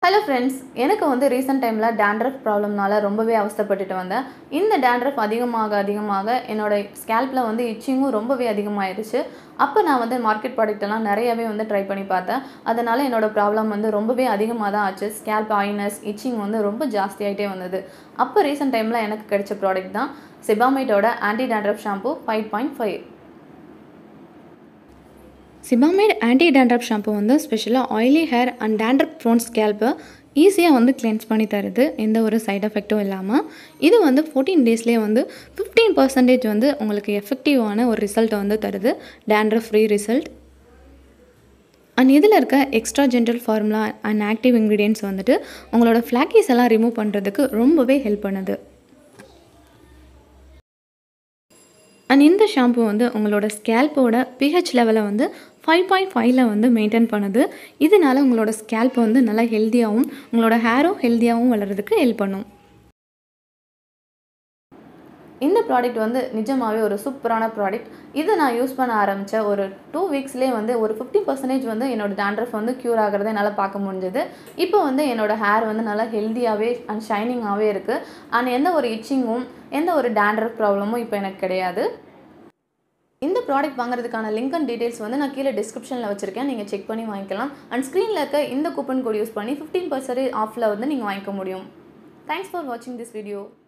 hello friends எனக்கு வந்து recent டைமில் டேண்ட்ரஃப் ப்ராப்ளம்னால ரொம்பவே அவஸ்தைப்பட்டுட்டு வந்தேன் இந்த டேண்ட்ரஃப் அதிகமாக அதிகமாக என்னோட ஸ்கேல்பில் வந்து இச்சிங்கும் ரொம்பவே அதிகமாயிருச்சு அப்போ நான் வந்து மார்க்கெட் ப்ராடக்ட் எல்லாம் நிறையவே வந்து ட்ரை பண்ணி பார்த்தேன் அதனால் என்னோட ப்ராப்ளம் வந்து ரொம்பவே அதிகமாக தான் ஆச்சு ஸ்கேல்ப் ஆயினஸ் இச்சிங் வந்து ரொம்ப ஜாஸ்தியாகிட்டே வந்தது அப்போ ரீசெண்ட் டைமில் எனக்கு கிடைச்ச ப்ராடக்ட் தான் சிபாமேட்டோட anti dandruff shampoo five point five Sebamed anti dandruff shampoo வந்து ஸ்பெஷலாக oily hair and dandruff prone ஸ்கேல்ப்பை ஈஸியாக வந்து கிளென்ஸ் பண்ணி தருது எந்த ஒரு சைட் எஃபெக்ட்டும் இல்லாமல் இது வந்து ஃபோர்டீன் டேஸ்லேயே வந்து ஃபிஃப்டீன் பர்சன்டேஜ் வந்து உங்களுக்கு எஃபெக்டிவான ஒரு ரிசல்ட்டை வந்து தருது டேண்ட்ரப் ஃப்ரீ ரிசல்ட் அண்ட் இதில் இருக்க extra general formula and active ingredients வந்துட்டு உங்களோட ஃப்ளாக்கீஸ் எல்லாம் ரிமூவ் பண்ணுறதுக்கு ரொம்பவே ஹெல்ப் பண்ணுது அண்ட் இந்த ஷாம்பு வந்து உங்களோட ஸ்கேல்ப்போட பிஹெச் லெவலை வந்து ஃபைவ் பாயிண்ட் ஃபைவ்ல வந்து மெயின்டைன் பண்ணுது இதனால உங்களோட ஸ்கேல்ப் வந்து நல்லா ஹெல்த்தியாகவும் உங்களோட ஹேரும் ஹெல்த்தியாகவும் வளர்கிறதுக்கு ஹெல்ப் பண்ணும் இந்த ப்ராடக்ட் வந்து நிஜமாகவே ஒரு சூப்பரான ப்ராடக்ட் இதை நான் யூஸ் பண்ண ஆரம்பித்த ஒரு டூ வீக்ஸ்லேயே வந்து ஒரு ஃபிஃப்டி பர்சன்டேஜ் வந்து என்னோட டேண்ட்ரஃப் வந்து க்யூர் ஆகிறத என்னால் பார்க்க முடிஞ்சது இப்போ வந்து என்னோட ஹேர் வந்து நல்லா ஹெல்த்தியாகவே அண்ட் ஷைனிங்காகவே இருக்குது அண்ட் எந்த ஒரு இச்சிங்கும் எந்த ஒரு டேண்ட்ரஃப் ப்ராப்ளமும் இப்போ எனக்கு கிடையாது இந்த ப்ராடக்ட் வாங்குறதுக்கான லிங்க் அண்ட் டீடைல்ஸ் வந்து நான் கீழே டிஸ்கிரிப்ஷனில் வச்சுருக்கேன் நீங்கள் செக் பண்ணி வாங்கிக்கலாம் அண்ட் ஸ்க்ரீனில் இருக்க இந்த கூப்பன் கோட் யூஸ் பண்ணி ஃபிஃப்டீன் பர்சன்டேஜ் ஆஃபில் வந்து நீங்கள் வாங்கிக்க முடியும் தேங்க்ஸ் ஃபார் வாட்சிங் திஸ் வீடியோ